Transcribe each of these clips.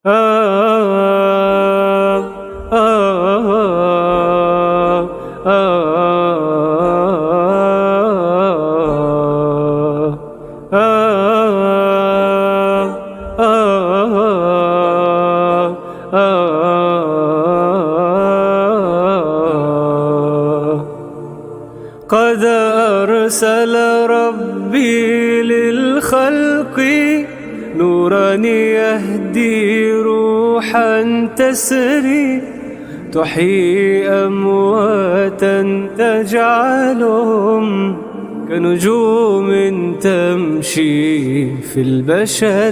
قد أرسل ربي للخلق نورا يهدي روحا تسري تحيي أمواتا تجعلهم كنجوم تمشي في البشر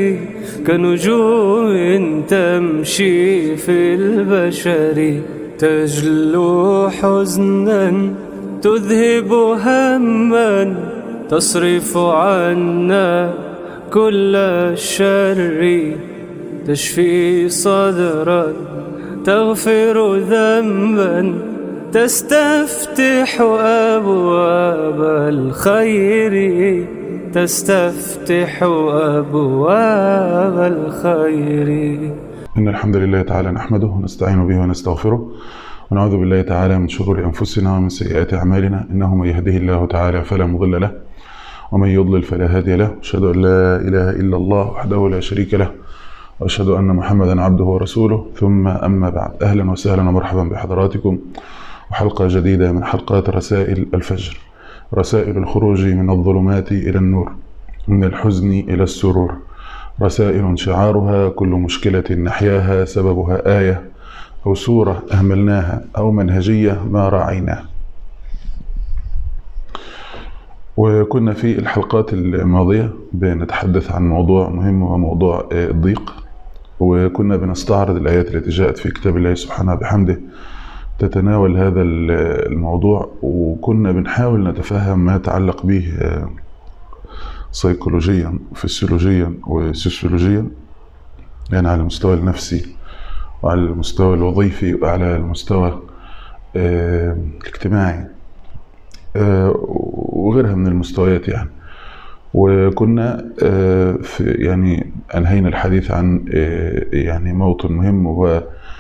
كنجوم تمشي في البشر تجلو حزنا تذهب هما تصرف عنا كل الشر تشفي صدرا تغفر ذنبا تستفتح أبواب الخير تستفتح أبواب الخير إن الحمد لله تعالى نحمده ونستعين به ونستغفره ونعوذ بالله تعالى من شرور أنفسنا ومن سيئات أعمالنا إنه من يهده الله تعالى فلا مضل له ومن يضلل فلا هادي له أشهد أن لا إله إلا الله وحده لا شريك له وأشهد أن محمدا عبده ورسوله ثم أما بعد أهلا وسهلا ومرحبا بحضراتكم وحلقة جديدة من حلقات رسائل الفجر رسائل الخروج من الظلمات إلى النور من الحزن إلى السرور رسائل شعارها كل مشكلة نحياها سببها آية أو سورة أهملناها أو منهجية ما راعيناها وكنا في الحلقات الماضية بنتحدث عن موضوع مهم وهو موضوع الضيق وكنا بنستعرض الآيات التي جاءت في كتاب الله سبحانه بحمده تتناول هذا الموضوع وكنا بنحاول نتفهم ما يتعلق به سيكولوجيا وفسيولوجيا وسوسيولوجيا يعني على المستوى النفسي وعلى المستوى الوظيفي وعلى المستوى الاجتماعي وغيرها من المستويات يعني وكنا في يعني انهينا الحديث عن يعني موطن مهم وهو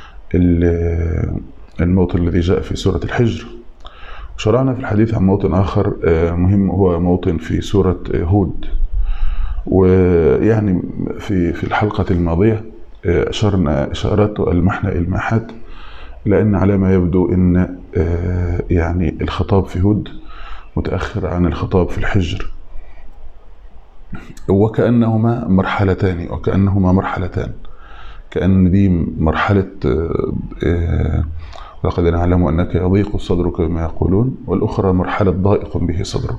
الموطن الذي جاء في سورة الحجر شرعنا في الحديث عن موطن آخر مهم هو موطن في سورة هود ويعني في في الحلقة الماضية أشرنا إشارات ألمحنا إلماحات لأن على ما يبدو أن يعني الخطاب في هود متأخر عن الخطاب في الحجر وكأنهما مرحلتان وكأنهما مرحلتان كأن دي مرحلة لقد نعلم أنك يضيق صدرك بما يقولون والأخرى مرحلة ضائق به صدرك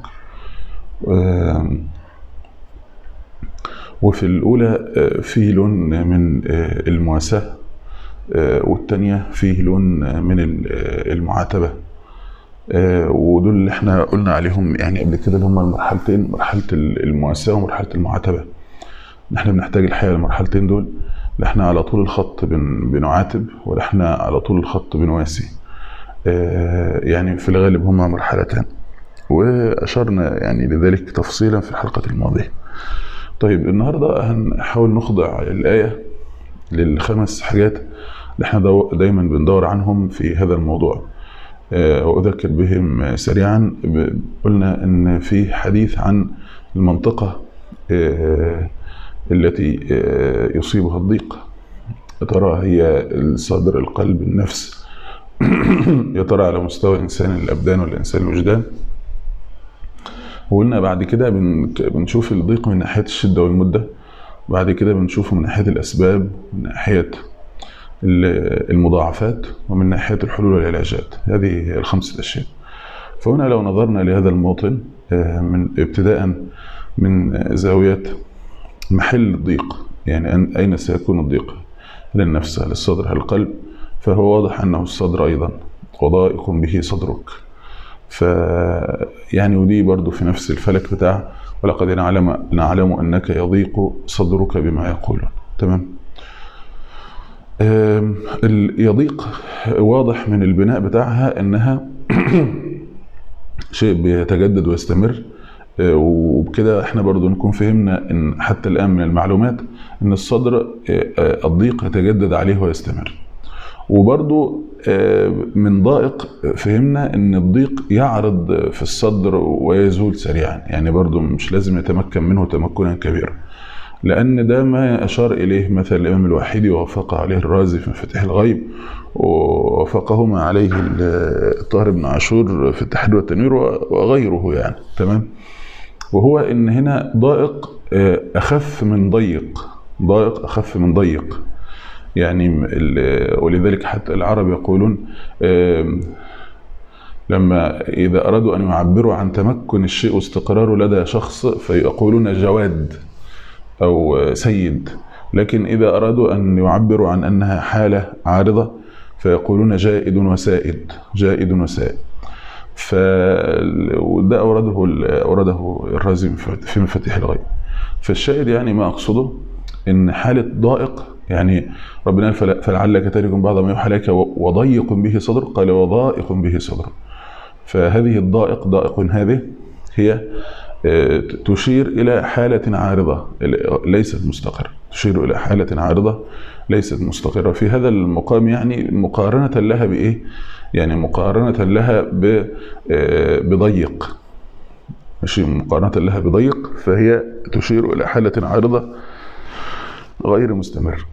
وفي الأولى فيه لون من المواساة والتانية فيه لون من المعاتبة ودول اللي احنا قلنا عليهم يعني قبل كده اللي هم المرحلتين مرحلة المواساة ومرحلة المعاتبة احنا بنحتاج الحقيقة المرحلتين دول لا احنا على طول الخط بن بنعاتب ولا احنا على طول الخط بنواسي يعني في الغالب هما مرحلتان وأشرنا يعني لذلك تفصيلا في الحلقة الماضية طيب النهاردة هنحاول نخضع الآية للخمس حاجات اللي احنا دايما بندور عنهم في هذا الموضوع وأذكر بهم سريعا قلنا ان في حديث عن المنطقة التي يصيبها الضيق يا ترى هي الصدر القلب النفس يا ترى على مستوى انسان الابدان ولا انسان الوجدان وقلنا بعد كده بنشوف الضيق من ناحيه الشده والمده بعد كده بنشوفه من ناحيه الاسباب من ناحيه المضاعفات ومن ناحيه الحلول والعلاجات هذه الخمسه اشياء فهنا لو نظرنا لهذا الموطن من ابتداء من زاويه محل الضيق يعني أين سيكون الضيق هل النفس هل الصدر هل القلب فهو واضح أنه الصدر أيضا وضائق به صدرك ف يعني ودي برضو في نفس الفلك بتاع ولقد نعلم نعلم أنك يضيق صدرك بما يقولون تمام يضيق واضح من البناء بتاعها أنها شيء بيتجدد ويستمر آه، وبكده احنا برضو نكون فهمنا ان حتى الان من المعلومات ان الصدر آه، آه، الضيق يتجدد عليه ويستمر وبرضو آه، من ضائق فهمنا ان الضيق يعرض في الصدر ويزول سريعا يعني برضو مش لازم يتمكن منه تمكنا كبيرا لأن ده ما أشار إليه مثل الإمام الوحيدي ووافق عليه الرازي في مفاتيح الغيب ووافقهما عليه الطاهر بن عاشور في التحرير والتنوير وغيره يعني تمام وهو إن هنا ضائق آه، أخف من ضيق ضائق أخف من ضيق يعني ال- ولذلك حتى العرب يقولون آم، لما إذا أرادوا أن يعبروا عن تمكن الشيء واستقراره لدى شخص فيقولون جواد أو سيد لكن إذا أرادوا أن يعبروا عن أنها حالة عارضة فيقولون جائد وسائد جائد وسائد ف وده أورده أورده الرازي في مفاتيح الغيب فالشاهد يعني ما أقصده إن حالة ضائق يعني ربنا قال فل- فلعلك تارك بعض ما يوحى لك وضيق به صدرك قال وضائق به صدرك فهذه الضائق ضائق هذه هي آه، تشير إلى حالة عارضة ليست مستقرة تشير إلى حالة عارضة ليست مستقرة في هذا المقام يعني مقارنة لها بإيه؟ يعني مقارنة لها ب- آه، بضيق ماشي مقارنة لها بضيق فهي تشير إلى حالة عارضة غير مستمر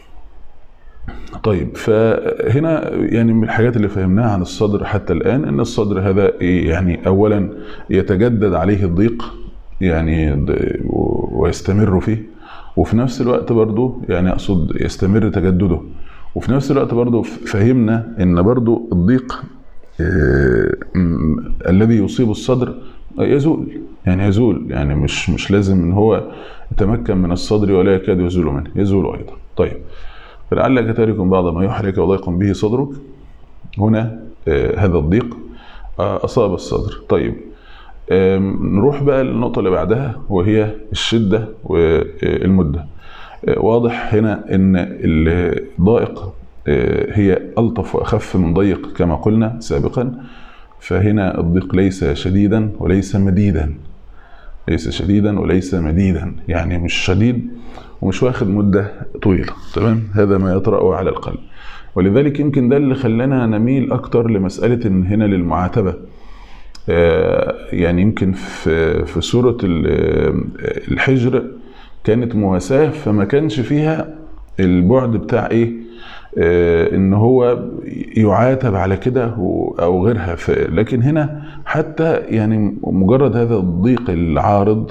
طيب فهنا يعني من الحاجات اللي فهمناها عن الصدر حتى الآن أن الصدر هذا إيه؟ يعني أولا يتجدد عليه الضيق يعني ض- ويستمر فيه وفي نفس الوقت برضو يعني أقصد يستمر تجدده وفي نفس الوقت برضو ف- فهمنا أن برضو الضيق آه، م- الذي يصيب الصدر يزول يعني يزول يعني مش مش لازم ان هو يتمكن من الصدر ولا يكاد يزول منه يزول ايضا طيب فلعلك تارك بعض ما يحرك وضيق به صدرك هنا آه، هذا الضيق آه، أصاب الصدر طيب آم، نروح بقى للنقطة اللي بعدها وهي الشدة والمدة آه، واضح هنا أن الضائق آه، هي ألطف وأخف من ضيق كما قلنا سابقا فهنا الضيق ليس شديدا وليس مديدا ليس شديدا وليس مديدا يعني مش شديد ومش واخد مدة طويلة تمام هذا ما يطرأ على القلب ولذلك يمكن ده اللي خلانا نميل أكتر لمسألة إن هنا للمعاتبة آه، يعني يمكن في في سورة ال- الحجر كانت مواساة فما كانش فيها البعد بتاع ايه آه، ان هو يعاتب على كده و- او غيرها ف- لكن هنا حتى يعني مجرد هذا الضيق العارض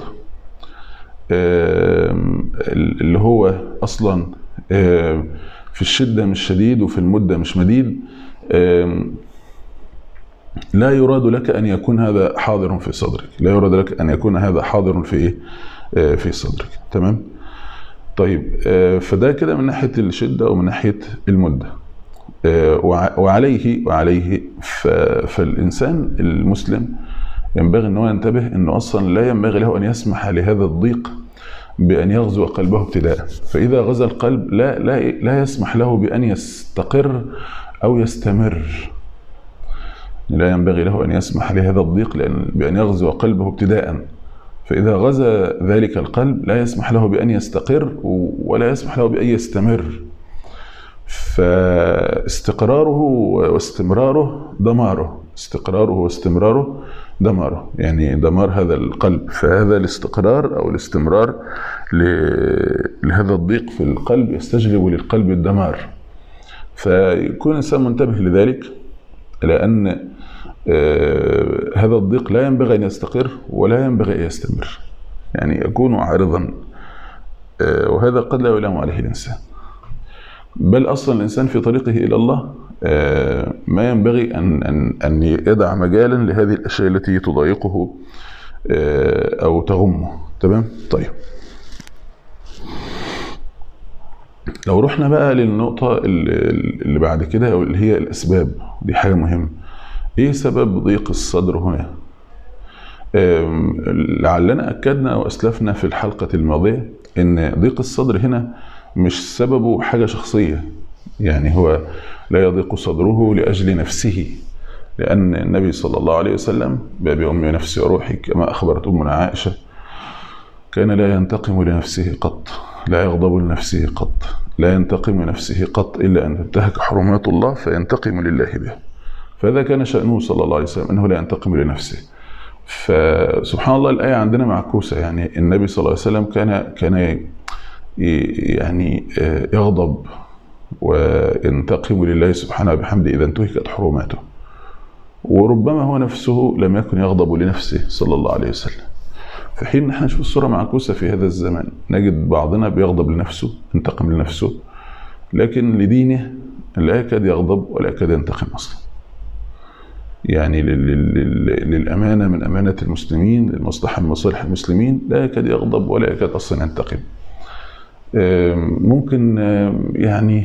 آم، اللي هو اصلا آم، في الشده مش شديد وفي المده مش مديد آم، لا يراد لك ان يكون هذا حاضر في صدرك لا يراد لك ان يكون هذا حاضر في ايه آه، في صدرك تمام طيب آه، فده كده من ناحيه الشده ومن ناحيه المده آه، وع- وعليه وعليه ف- فالانسان المسلم ينبغي ان هو ينتبه انه اصلا لا ينبغي له ان يسمح لهذا الضيق بان يغزو قلبه ابتداء فاذا غزا القلب لا لا لا يسمح له بان يستقر او يستمر لا ينبغي له ان يسمح لهذا الضيق لأن بان يغزو قلبه ابتداء فاذا غزا ذلك القلب لا يسمح له بان يستقر ولا يسمح له بان يستمر فاستقراره واستمراره دماره استقراره واستمراره دماره يعني دمار هذا القلب فهذا الاستقرار او الاستمرار ل- لهذا الضيق في القلب يستجلب للقلب الدمار فيكون الانسان منتبه لذلك لان آه، هذا الضيق لا ينبغي ان يستقر ولا ينبغي ان يستمر يعني يكون عارضا آه، وهذا قد لا يلام عليه الانسان بل اصلا الانسان في طريقه الى الله آه، ما ينبغي ان ان ان يدع مجالا لهذه الاشياء التي تضايقه آه، او تغمه تمام طيب لو رحنا بقى للنقطة اللي اللي بعد كده أو اللي هي الأسباب دي حاجة مهمة إيه سبب ضيق الصدر هنا؟ آم، لعلنا أكدنا وأسلفنا في الحلقة الماضية إن ضيق الصدر هنا مش سببه حاجة شخصية يعني هو لا يضيق صدره لأجل نفسه لأن النبي صلى الله عليه وسلم بأبي أمي ونفسي وروحي كما أخبرت أمنا عائشة كان لا ينتقم لنفسه قط لا يغضب لنفسه قط لا ينتقم لنفسه قط إلا أن تنتهك حرمات الله فينتقم لله بها فهذا كان شأنه صلى الله عليه وسلم أنه لا ينتقم لنفسه فسبحان الله الآية عندنا معكوسة يعني النبي صلى الله عليه وسلم كان كان يعني يغضب وينتقم لله سبحانه وبحمده إذا انتهكت حرماته وربما هو نفسه لم يكن يغضب لنفسه صلى الله عليه وسلم في حين نحن نشوف الصورة معكوسة في هذا الزمان نجد بعضنا بيغضب لنفسه ينتقم لنفسه لكن لدينه لا يكاد يغضب ولا يكاد ينتقم أصلا يعني للأمانة من أمانة المسلمين للمصلحة من مصالح المسلمين لا يكاد يغضب ولا يكاد أصلا ينتقم ممكن يعني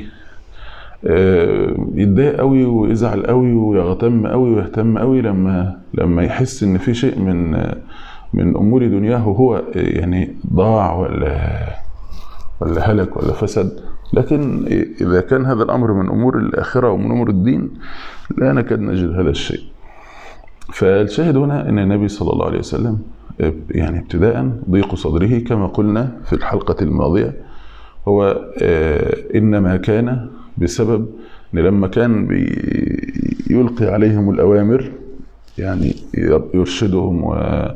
يتضايق قوي ويزعل قوي ويغتم قوي ويهتم قوي لما لما يحس ان في شيء من من امور دنياه هو يعني ضاع ولا ولا هلك ولا فسد لكن اذا كان هذا الامر من امور الاخره ومن امور الدين لا نكاد نجد هذا الشيء فالشاهد هنا ان النبي صلى الله عليه وسلم يعني ابتداء ضيق صدره كما قلنا في الحلقه الماضيه هو انما كان بسبب ان لما كان يلقي عليهم الاوامر يعني يرشدهم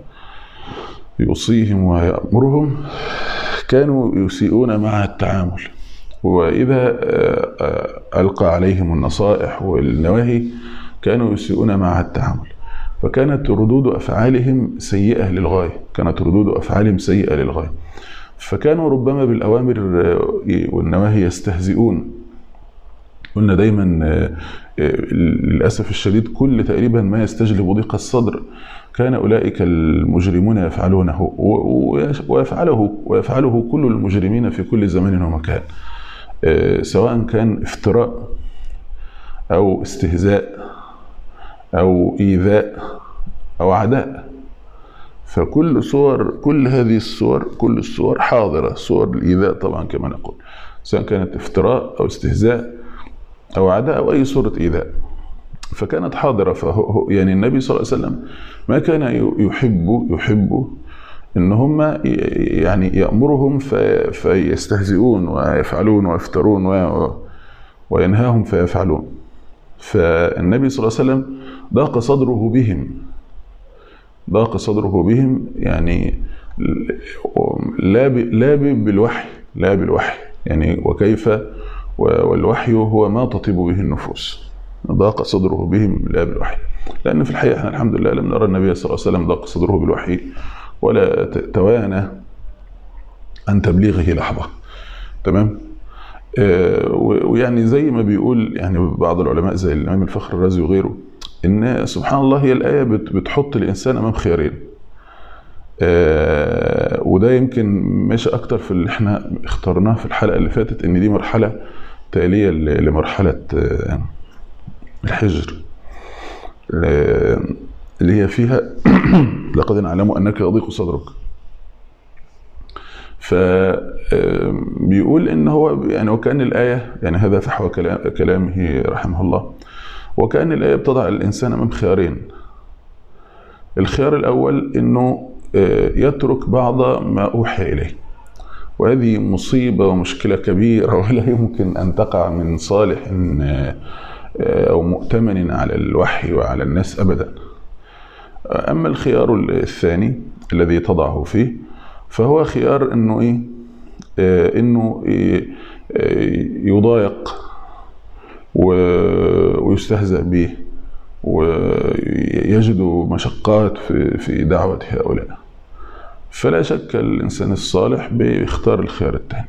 ويوصيهم ويامرهم كانوا يسيئون مع التعامل واذا القى عليهم النصائح والنواهي كانوا يسيئون مع التعامل فكانت ردود افعالهم سيئه للغايه كانت ردود افعالهم سيئه للغايه فكانوا ربما بالاوامر والنواهي يستهزئون قلنا دايما للاسف الشديد كل تقريبا ما يستجلب ضيق الصدر كان اولئك المجرمون يفعلونه ويفعله ويفعله كل المجرمين في كل زمان ومكان سواء كان افتراء او استهزاء او ايذاء او عداء فكل صور كل هذه الصور كل الصور حاضره صور الايذاء طبعا كما نقول سواء كانت افتراء او استهزاء او عداء او اي صوره ايذاء فكانت حاضره فهو يعني النبي صلى الله عليه وسلم ما كان يحب يحب ان هم يعني يامرهم في فيستهزئون ويفعلون ويفترون وينهاهم فيفعلون فالنبي صلى الله عليه وسلم ضاق صدره بهم ضاق صدره بهم يعني لا لا بالوحي لا بالوحي يعني وكيف والوحي هو ما تطيب به النفوس ضاق صدره بهم لا بالوحي لأن في الحقيقة احنا الحمد لله لم نرى النبي صلى الله عليه وسلم ضاق صدره بالوحي ولا توانى عن تبليغه لحظة تمام آه ويعني زي ما بيقول يعني بعض العلماء زي الإمام الفخر الرازي وغيره إن سبحان الله هي الآية بتحط الإنسان أمام خيارين آه وده يمكن ماشي أكتر في اللي احنا اخترناه في الحلقة اللي فاتت إن دي مرحلة تالية لمرحلة آه الحجر اللي هي فيها لقد نعلم انك يضيق صدرك فبيقول ان هو يعني وكان الايه يعني هذا فحوى كلامه رحمه الله وكان الايه بتضع الانسان امام خيارين الخيار الاول انه يترك بعض ما اوحي اليه وهذه مصيبه ومشكله كبيره ولا يمكن ان تقع من صالح أو مؤتمن على الوحي وعلى الناس أبدا أما الخيار الثاني الذي تضعه فيه فهو خيار أنه إيه أنه إيه يضايق ويستهزأ به ويجد مشقات في في دعوة هؤلاء فلا شك الإنسان الصالح بيختار الخيار الثاني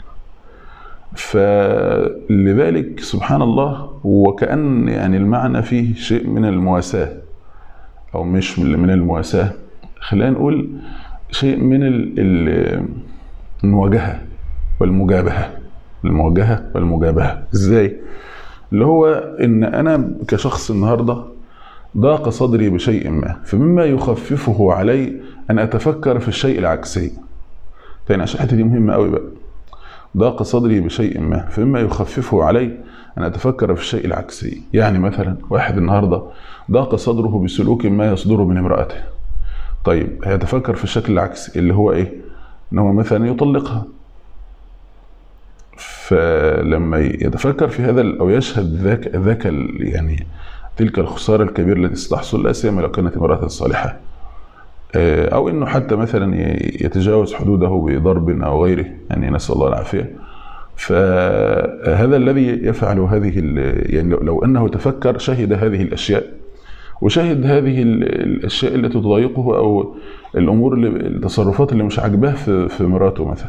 فلذلك سبحان الله وكأن يعني المعنى فيه شيء من المواساة أو مش من المواساة خلينا نقول شيء من المواجهة والمجابهة المواجهة والمجابهة ازاي؟ اللي هو ان انا كشخص النهارده ضاق صدري بشيء ما فمما يخففه علي ان اتفكر في الشيء العكسي تاني عشان الحته دي مهمه قوي بقى ضاق صدري بشيء ما فمما يخففه علي أن أتفكر في الشيء العكسي يعني مثلا واحد النهاردة ضاق صدره بسلوك ما يصدر من امرأته طيب هيتفكر في الشكل العكسي اللي هو إيه إن هو مثلا يطلقها فلما يتفكر في هذا أو يشهد ذاك ذاك يعني تلك الخسارة الكبيرة التي ستحصل لا سيما لو كانت امرأة صالحة أو إنه حتى مثلا يتجاوز حدوده بضرب أو غيره يعني نسأل الله العافية فهذا الذي يفعل هذه يعني لو انه تفكر شهد هذه الاشياء وشهد هذه الاشياء التي تضايقه او الامور اللي التصرفات اللي مش عاجباه في في مراته مثلا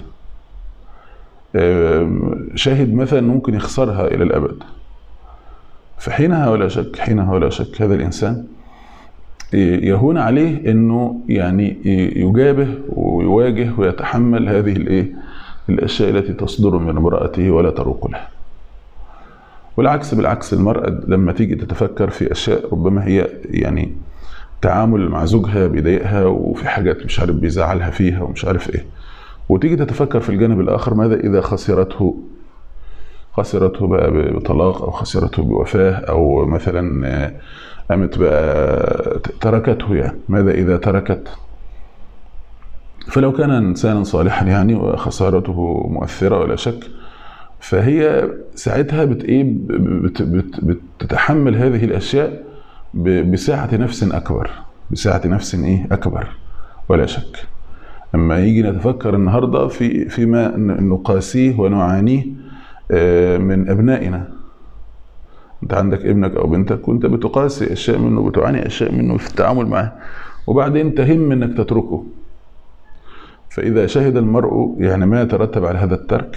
شاهد مثلا ممكن يخسرها الى الابد فحينها ولا شك حينها ولا شك هذا الانسان يهون عليه انه يعني يجابه ويواجه ويتحمل هذه الايه الأشياء التي تصدر من امرأته ولا تروق له والعكس بالعكس المرأة لما تيجي تتفكر في أشياء ربما هي يعني تعامل مع زوجها بيضايقها وفي حاجات مش عارف بيزعلها فيها ومش عارف ايه وتيجي تتفكر في الجانب الآخر ماذا إذا خسرته خسرته بقى بطلاق أو خسرته بوفاة أو مثلا قامت بقى تركته يعني ماذا إذا تركت فلو كان انسانا صالحا يعني وخسارته مؤثره ولا شك فهي ساعتها بت ايه بت بت بتتحمل هذه الاشياء بسعه نفس اكبر بسعه نفس ايه اكبر ولا شك اما يجي نتفكر النهارده في فيما نقاسيه ونعانيه من ابنائنا انت عندك ابنك او بنتك وانت بتقاسي اشياء منه بتعاني اشياء منه في التعامل معه وبعدين تهم انك تتركه فإذا شهد المرء يعني ما يترتب على هذا الترك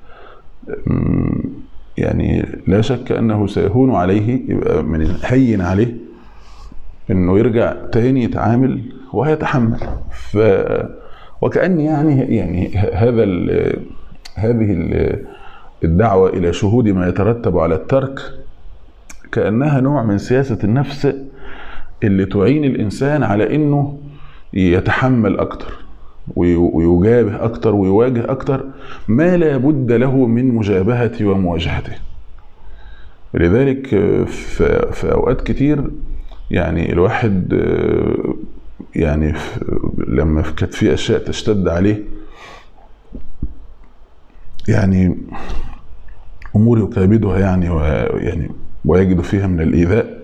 يعني لا شك أنه سيهون عليه يبقى من الهين عليه أنه يرجع تاني يتعامل وهيتحمل ف وكأن يعني يعني هذا ال هذه ال الدعوة إلى شهود ما يترتب على الترك كأنها نوع من سياسة النفس اللي تعين الإنسان على إنه يتحمل أكتر ويجابه أكتر ويواجه أكتر ما لا بد له من مجابهته ومواجهته لذلك في أوقات كتير يعني الواحد يعني لما كانت في أشياء تشتد عليه يعني أمور يكابدها يعني ويعني ويجد فيها من الإيذاء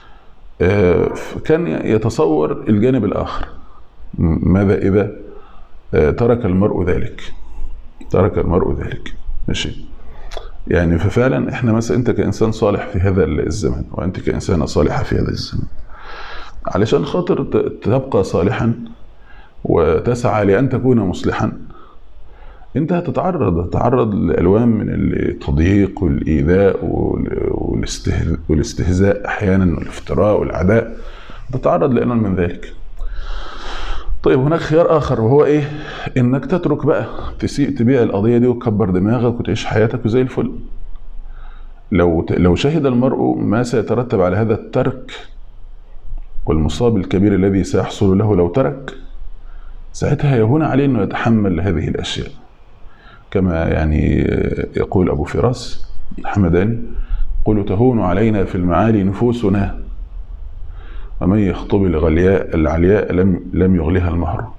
كان يتصور الجانب الآخر ماذا إذا ترك المرء ذلك ترك المرء ذلك ماشي يعني ففعلا احنا مثلا انت كانسان صالح في هذا الزمن وانت كانسانه صالحه في هذا الزمن علشان خاطر تبقى صالحا وتسعى لان تكون مصلحا انت هتتعرض هتتعرض لالوان من التضييق والايذاء والاستهزاء احيانا والافتراء والعداء تتعرض لالوان من ذلك طيب هناك خيار اخر وهو ايه انك تترك بقى تسيء تبيع القضيه دي وتكبر دماغك وتعيش حياتك وزي الفل لو لو شهد المرء ما سيترتب على هذا الترك والمصاب الكبير الذي سيحصل له لو ترك ساعتها يهون عليه انه يتحمل هذه الاشياء كما يعني يقول ابو فراس الحمداني يقول تهون علينا في المعالي نفوسنا ومن يخطب الغلياء العلياء لم لم يغلها المهر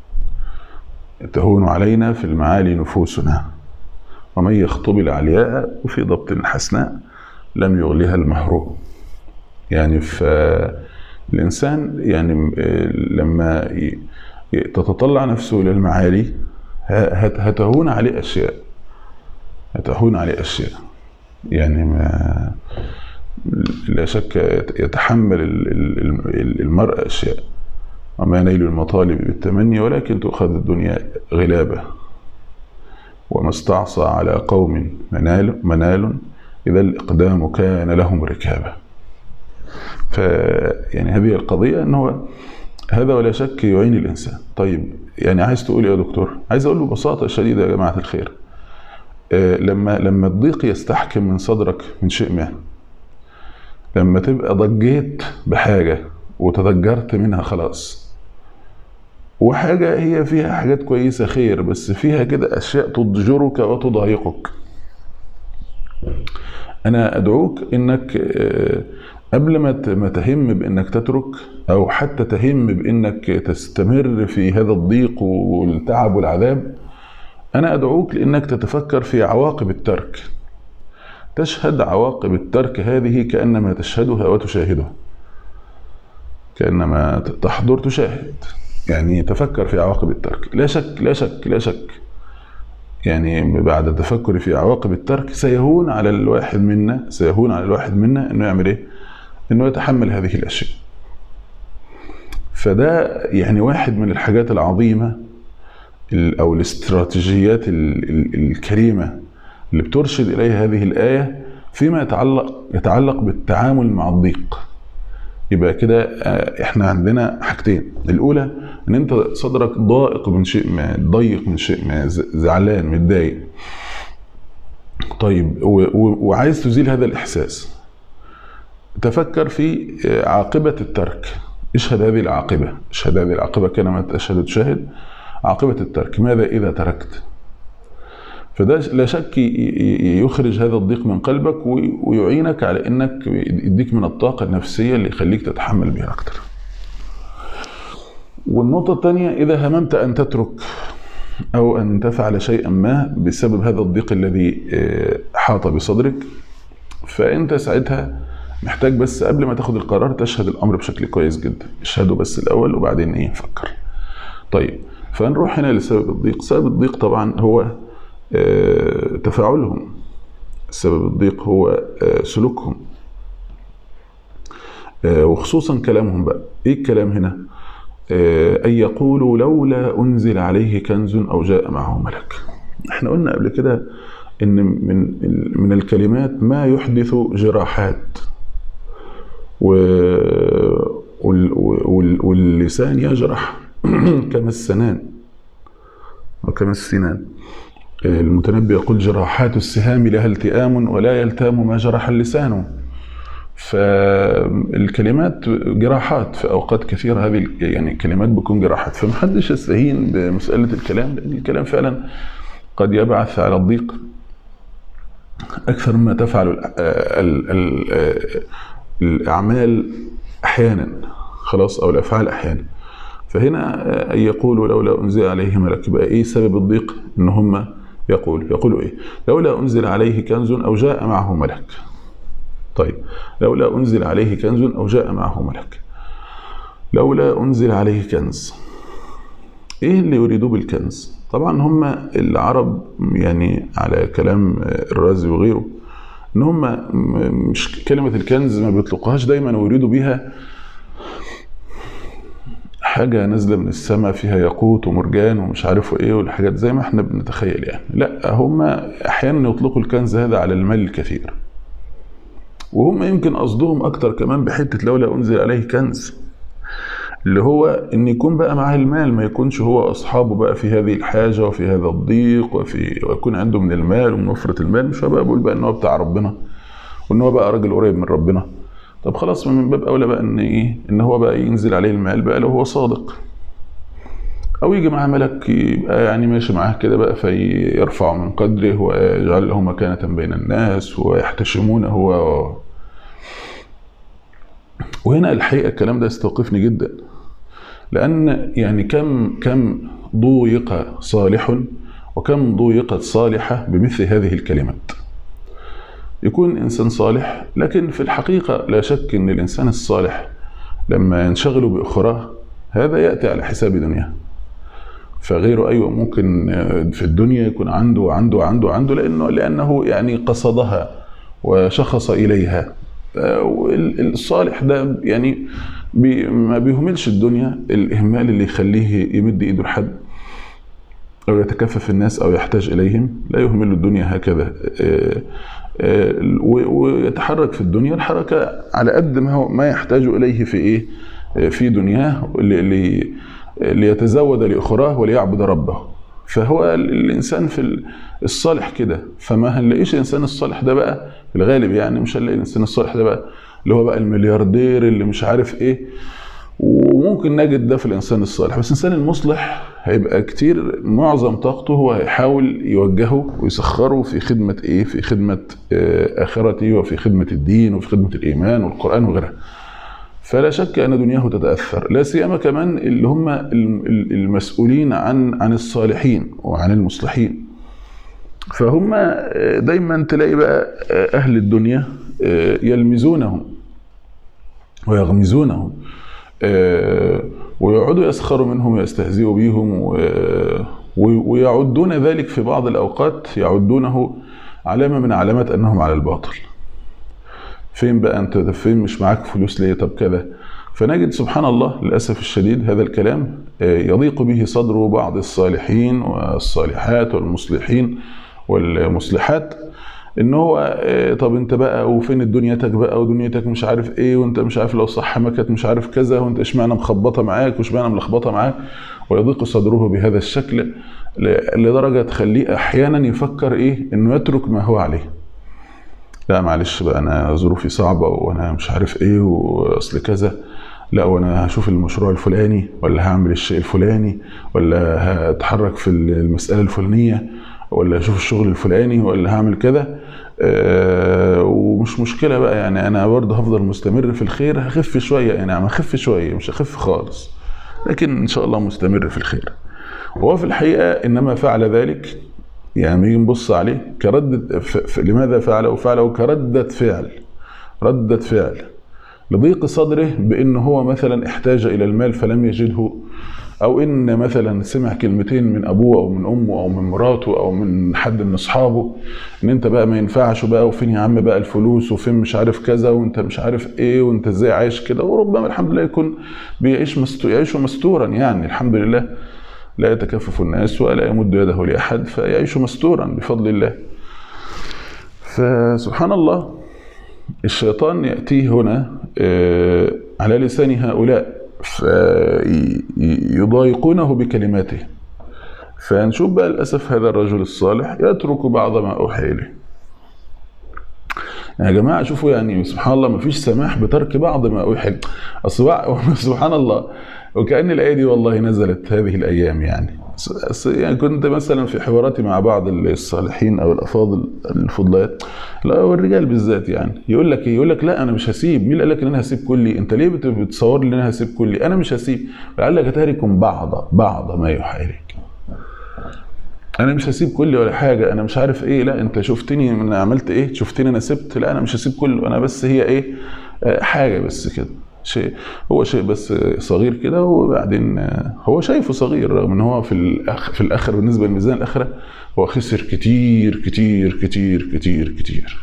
تهون علينا في المعالي نفوسنا ومن يخطب العلياء وفي ضبط حسناء لم يغلها المهر يعني فالإنسان يعني لما تتطلع نفسه إلى المعالي هتهون عليه أشياء هتهون عليه أشياء يعني ما لا شك يتحمل المرء أشياء وما نيل المطالب بالتمني ولكن تؤخذ الدنيا غلابة وما استعصى على قوم منال, منال إذا الإقدام كان لهم ركابة ف يعني هذه القضية أنه هذا ولا شك يعين الإنسان طيب يعني عايز تقول يا دكتور عايز أقول له ببساطة شديدة يا جماعة الخير لما لما الضيق يستحكم من صدرك من شيء ما لما تبقى ضجيت بحاجة وتضجرت منها خلاص وحاجة هي فيها حاجات كويسة خير بس فيها كده أشياء تضجرك وتضايقك انا ادعوك انك قبل ما ما تهم بانك تترك او حتى تهم بانك تستمر في هذا الضيق والتعب والعذاب انا ادعوك لانك تتفكر في عواقب الترك تشهد عواقب الترك هذه كانما تشهدها وتشاهدها كانما تحضر تشاهد يعني تفكر في عواقب الترك لا شك لا شك لا شك يعني بعد التفكر في عواقب الترك سيهون على الواحد منا سيهون على الواحد منا انه يعمل ايه؟ انه يتحمل هذه الاشياء. فده يعني واحد من الحاجات العظيمه او الاستراتيجيات الكريمه اللي بترشد اليها هذه الايه فيما يتعلق يتعلق بالتعامل مع الضيق. يبقى كده احنا عندنا حاجتين، الاولى ان انت صدرك ضائق من شيء ما ضيق من شيء ما زعلان متضايق طيب وعايز تزيل هذا الاحساس تفكر في عاقبة الترك اشهد هذه العاقبة اشهد هذه العاقبة كما تشهد تشاهد عاقبة الترك ماذا إذا تركت فده لا شك يخرج هذا الضيق من قلبك ويعينك على انك يديك من الطاقة النفسية اللي يخليك تتحمل بها أكتر والنقطة الثانية إذا هممت أن تترك أو أن تفعل شيئا ما بسبب هذا الضيق الذي حاط بصدرك فأنت ساعتها محتاج بس قبل ما تاخد القرار تشهد الأمر بشكل كويس جدا اشهده بس الأول وبعدين إيه فكر طيب فنروح هنا لسبب الضيق سبب الضيق طبعا هو تفاعلهم سبب الضيق هو سلوكهم وخصوصا كلامهم بقى ايه الكلام هنا أن يقولوا لولا أنزل عليه كنز أو جاء معه ملك احنا قلنا قبل كده ان من من الكلمات ما يحدث جراحات و واللسان يجرح كما السنان او كما السنان المتنبي يقول جراحات السهام لها التئام ولا يلتام ما جرح اللسان فالكلمات جراحات في اوقات كثيره هذه يعني الكلمات بتكون جراحات فمحدش يستهين بمساله الكلام لان الكلام فعلا قد يبعث على الضيق اكثر مما تفعل ال ال ال الاعمال احيانا خلاص او الافعال احيانا فهنا ان يقولوا لولا انزل عليه ملك يبقى ايه سبب الضيق ان هم يقول يقولوا ايه لولا انزل عليه كنز او جاء معه ملك طيب لولا أنزل عليه كنز أو جاء معه ملك لولا أنزل عليه كنز إيه اللي يريدوه بالكنز طبعا هم العرب يعني على كلام الرازي وغيره ان هم مش كلمة الكنز ما بيطلقوهاش دايما ويريدوا بيها حاجة نازلة من السماء فيها ياقوت ومرجان ومش عارف ايه والحاجات زي ما احنا بنتخيل يعني لا هم احيانا يطلقوا الكنز هذا على المال الكثير وهم يمكن قصدهم اكتر كمان بحته لولا انزل عليه كنز اللي هو ان يكون بقى معاه المال ما يكونش هو اصحابه بقى في هذه الحاجه وفي هذا الضيق وفي ويكون عنده من المال ومن وفره المال مش بقى بقول بقى ان هو بتاع ربنا وان هو بقى راجل قريب من ربنا طب خلاص من باب اولى بقى ان ايه ان هو بقى ينزل عليه المال بقى لو هو صادق او يجي معاه ملك يبقى يعني ماشي معاه كده بقى فيرفع من قدره ويجعل له مكانه بين الناس ويحتشمونه هو وهنا الحقيقه الكلام ده يستوقفني جدا لان يعني كم كم ضويق صالح وكم ضويقت صالحه بمثل هذه الكلمات يكون انسان صالح لكن في الحقيقه لا شك ان الانسان الصالح لما ينشغل باخراه هذا ياتي على حساب دنياه فغيره ايوه ممكن في الدنيا يكون عنده وعنده وعنده وعنده لانه لانه يعني قصدها وشخص اليها الصالح ده يعني بي ما بيهملش الدنيا الاهمال اللي يخليه يمد ايده لحد او يتكفف الناس او يحتاج اليهم لا يهمل الدنيا هكذا ويتحرك في الدنيا الحركه على قد ما هو ما يحتاج اليه في ايه في دنياه ليتزود لاخراه وليعبد ربه فهو الانسان في الصالح كده فما هنلاقيش الانسان الصالح ده بقى في الغالب يعني مش هنلاقي الانسان الصالح ده بقى اللي هو بقى الملياردير اللي مش عارف ايه وممكن نجد ده في الانسان الصالح بس الانسان المصلح هيبقى كتير معظم طاقته هو هيحاول يوجهه ويسخره في خدمه ايه في خدمه آه، اخرته وفي خدمه الدين وفي خدمه الايمان والقران وغيرها فلا شك ان دنياه تتاثر لا سيما كمان اللي هم الم- ال- المسؤولين عن عن الصالحين وعن المصلحين فهم آه، دايما تلاقي بقى آه، اهل الدنيا آه، يلمزونهم ويغمزونهم آه، ويقعدوا يسخروا منهم ويستهزئوا بهم و- و- ويعدون ذلك في بعض الأوقات يعدونه علامة من علامات أنهم على الباطل فين بقى أنت ده فين مش معاك فلوس ليه طب كذا فنجد سبحان الله للأسف الشديد هذا الكلام آه، يضيق به صدر بعض الصالحين والصالحات والمصلحين والمصلحات ان هو آه، طب انت بقى وفين دنيتك بقى ودنيتك مش عارف ايه وانت مش عارف لو صح ما كانت مش عارف كذا وانت اشمعنى مخبطه معاك واشمعنى ملخبطه معاك ويضيق صدره بهذا الشكل ل- لدرجه تخليه احيانا يفكر ايه انه يترك ما هو عليه لا معلش بقى انا ظروفي صعبه وانا مش عارف ايه واصل كذا لا وانا هشوف المشروع الفلاني ولا هعمل الشيء الفلاني ولا هتحرك في المساله الفلانيه ولا اشوف الشغل الفلاني ولا هعمل كذا آه ومش مشكله بقى يعني انا برضه هفضل مستمر في الخير هخف شويه يعني عم هخف شويه مش هخف خالص لكن ان شاء الله مستمر في الخير وهو في الحقيقه انما فعل ذلك يعني نيجي نبص عليه كردة ف... ف... لماذا فعله فعله كردة فعل ردة فعل لضيق صدره بأنه هو مثلا احتاج إلى المال فلم يجده أو إن مثلا سمع كلمتين من أبوه أو من أمه أو من مراته أو من حد من أصحابه إن أنت بقى ما ينفعش بقى وفين يا عم بقى الفلوس وفين مش عارف كذا وأنت مش عارف إيه وأنت إزاي عايش كده وربما الحمد لله يكون بيعيش مستو... يعيش مستورا يعني الحمد لله لا يتكفف الناس ولا يمد يده لأحد فيعيش مستورا بفضل الله فسبحان الله الشيطان يأتيه هنا آه، على لسان هؤلاء فيضايقونه بكلماته فنشوف بقى للأسف هذا الرجل الصالح يترك بعض ما أوحي إليه يا جماعة شوفوا يعني سبحان الله ما فيش سماح بترك بعض ما أوحي أصل بع- سبحان الله وكأن الآية دي والله نزلت هذه الأيام يعني س- يعني كنت مثلا في حواراتي مع بعض الصالحين أو الأفاضل الفضليات لا والرجال بالذات يعني يقول لك ايه يقول لك لا انا مش هسيب مين اللي قال لك ان انا هسيب كلي انت ليه بت- بتصور لي ان انا هسيب كلي انا مش هسيب لعلك تاركم بعض بعض ما يوحى اليك انا مش هسيب كلي ولا حاجه انا مش عارف ايه لا انت شفتني انا عملت ايه شفتني انا سبت لا انا مش هسيب كله انا بس هي ايه آه، حاجه بس كده شيء هو شيء بس صغير كده وبعدين آه، هو شايفه صغير رغم ان هو في الأخ في الاخر بالنسبه لميزان الاخره هو خسر كتير كتير كتير كتير كتير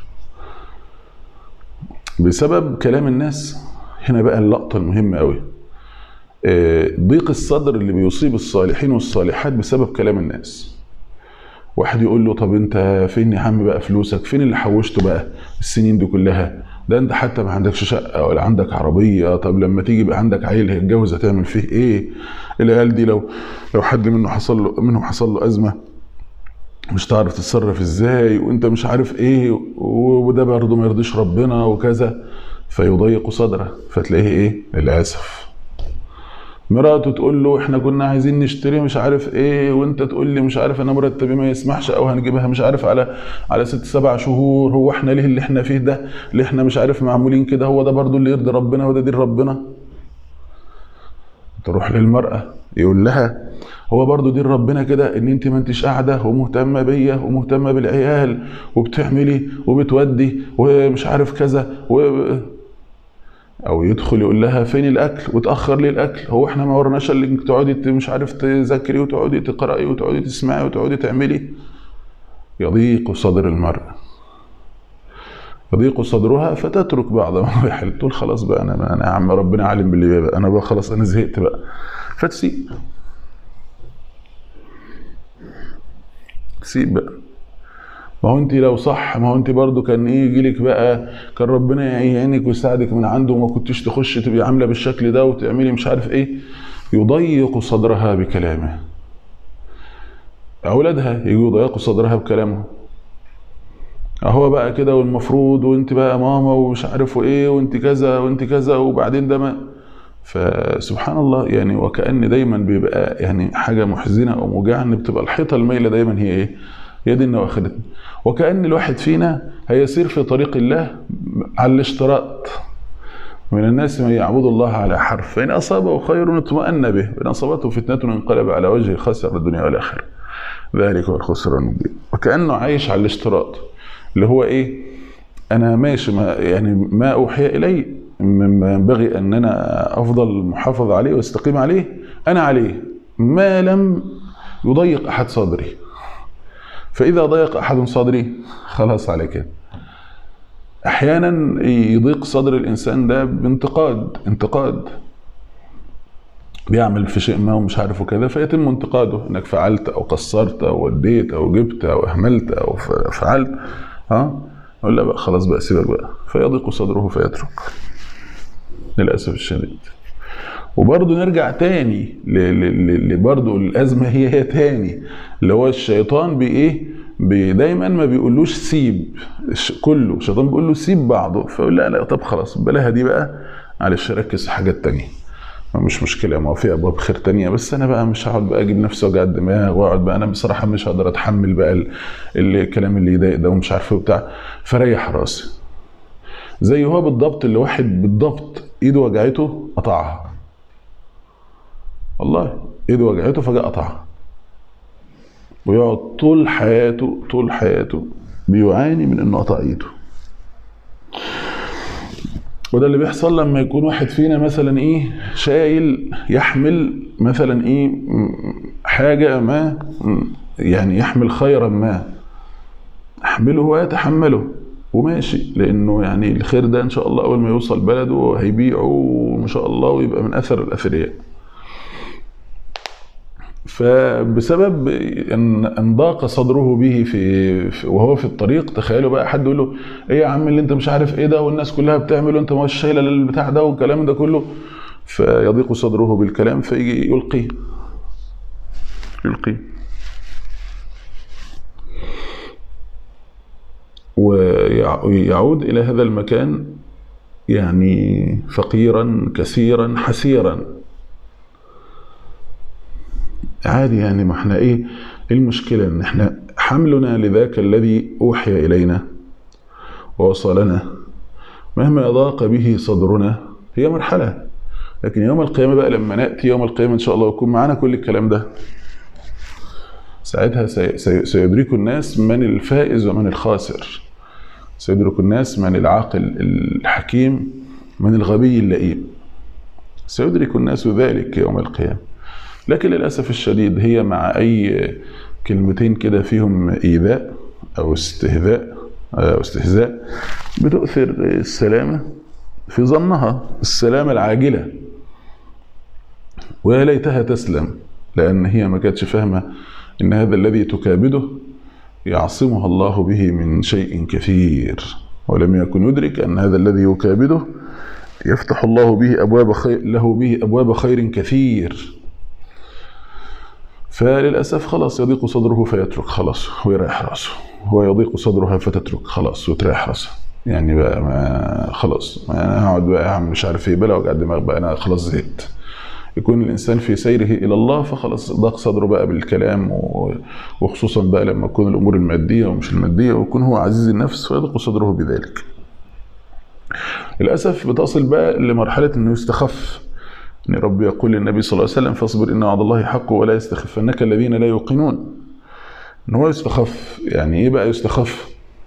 بسبب كلام الناس هنا بقى اللقطه المهمه قوي آه، ضيق الصدر اللي بيصيب الصالحين والصالحات بسبب كلام الناس واحد يقول له طب انت فين يا عم بقى فلوسك فين اللي حوشته بقى السنين دي كلها ده انت حتى ما عندكش شقه ولا عندك عربيه طب لما تيجي يبقى عندك عيل هيتجوز هتعمل فيه ايه العيال دي لو لو حد منه حصل له منهم حصل له ازمه مش تعرف تتصرف ازاي وانت مش عارف ايه وده برضه ما يرضيش ربنا وكذا فيضيق صدره فتلاقيه ايه للاسف مراته تقول له احنا كنا عايزين نشتري مش عارف ايه وانت تقول لي مش عارف انا مرتبي ما يسمحش او هنجيبها مش عارف على على ست سبع شهور هو احنا ليه اللي احنا فيه ده اللي احنا مش عارف معمولين كده هو ده برضو اللي يرضي ربنا وده دين ربنا تروح للمرأة يقول لها هو برضو دين ربنا كده ان انت ما انتش قاعده ومهتمه بيا ومهتمه بالعيال وبتعملي وبتودي ومش عارف كذا و... او يدخل يقول لها فين الاكل وتاخر لي الاكل هو احنا ما ورناش الا انك تقعدي ت- مش عارف تذاكري وتقعدي تقراي وتقعدي تسمعي وتقعدي تعملي يضيق صدر المرأة يضيق صدرها فتترك بعض ما هو يحل تقول خلاص بقى انا انا يا عم ربنا عالم باللي بقى انا بقى خلاص انا زهقت بقى فتسيب سيب بقى ما هو انت لو صح ما هو انت برضو كان ايه يجيلك بقى كان ربنا يعينك ويساعدك من عنده وما كنتش تخش تبقي عامله بالشكل ده وتعملي مش عارف ايه يضيق صدرها بكلامه اولادها يجوا يضيقوا صدرها بكلامه اهو بقى كده والمفروض وانت بقى ماما ومش عارف ايه وانت كذا وانت كذا وبعدين ده ما فسبحان الله يعني وكأن دايما بيبقى يعني حاجة محزنة أو موجعة إن بتبقى الحيطة المايلة دايما هي إيه؟ هي دي واخدتنا وكأن الواحد فينا هيسير في طريق الله على الاشتراط من الناس من يعبد الله على حرف فإن أصابه خير اطمأن به وإن أصابته فتنة انقلب على وجهه خسر الدنيا والآخرة ذلك هو الخسران المبين وكأنه عايش على الاشتراط اللي هو إيه أنا ماشي ما يعني ما أوحي إلي مما ينبغي أن أنا أفضل محافظ عليه واستقيم عليه أنا عليه ما لم يضيق أحد صدري فإذا ضيق أحد صدري خلاص على كده احيانا يضيق صدر الانسان ده بانتقاد انتقاد بيعمل في شيء ما ومش عارف وكذا فيتم انتقاده انك فعلت او قصرت او وديت او جبت او اهملت او فعلت ها يقول لا بقى خلاص بقى سيبك بقى فيضيق صدره فيترك للاسف الشديد وبرضه نرجع تاني لبرضه الازمه هي هي تاني اللي هو الشيطان بايه دايما ما بيقولوش سيب كله الشيطان بيقول له سيب بعضه فيقول لا لا طب خلاص بلاها دي بقى معلش ركز في حاجات تانية مش مشكله ما هو في ابواب خير تانية بس انا بقى مش هقعد بقى اجيب نفسي وجع الدماغ واقعد بقى انا بصراحه مش هقدر اتحمل بقى الكلام اللي يضايق ده ومش عارف ايه وبتاع فريح راسي زي هو بالضبط اللي واحد بالضبط ايده وجعته قطعها والله ايده وجعته فجاه قطعها ويقعد طول حياته طول حياته بيعاني من انه قطع ايده وده اللي بيحصل لما يكون واحد فينا مثلا ايه شايل يحمل مثلا ايه حاجه ما يعني يحمل خيرا ما يحمله ويتحمله وماشي لانه يعني الخير ده ان شاء الله اول ما يوصل بلده هيبيعه وما شاء الله ويبقى من اثر الاثرياء فبسبب ان ان ضاق صدره به في, في وهو في الطريق تخيلوا بقى حد يقول له ايه يا عم اللي انت مش عارف ايه ده والناس كلها بتعمل وانت مش شايله البتاع ده والكلام ده كله فيضيق صدره بالكلام فيجي يلقيه يلقيه ويعود الى هذا المكان يعني فقيرا كثيرا حسيرا عادي يعني ما احنا ايه المشكلة ان احنا حملنا لذاك الذي اوحي الينا ووصلنا مهما ضاق به صدرنا هي مرحلة لكن يوم القيامة بقى لما نأتي يوم القيامة إن شاء الله ويكون معانا كل الكلام ده ساعتها سيدرك الناس من الفائز ومن الخاسر سيدرك الناس من العاقل الحكيم من الغبي اللئيم سيدرك الناس ذلك يوم القيامة لكن للأسف الشديد هي مع أي كلمتين كده فيهم إيذاء أو استهزاء أو استهزاء بتؤثر السلامة في ظنها السلامة العاجلة ويا ليتها تسلم لأن هي ما كانتش فاهمة إن هذا الذي تكابده يعصمها الله به من شيء كثير ولم يكن يدرك أن هذا الذي يكابده يفتح الله به أبواب خير له به أبواب خير كثير فللأسف خلاص يضيق صدره فيترك خلاص ويريح راسه هو يضيق صدرها فتترك خلاص وتريح راسها يعني بقى ما خلاص ما انا هقعد بقى اعمل مش عارف ايه بلا وجع دماغ بقى انا خلاص زهقت يكون الانسان في سيره الى الله فخلاص ضاق صدره بقى بالكلام وخصوصا بقى لما تكون الامور الماديه ومش الماديه ويكون هو عزيز النفس فيضيق صدره بذلك. للاسف بتصل بقى لمرحله انه يستخف ان رب يقول للنبي صلى الله عليه وسلم فاصبر ان وعد الله حق ولا يستخفنك الذين لا يوقنون. ان هو يستخف يعني ايه بقى يستخف؟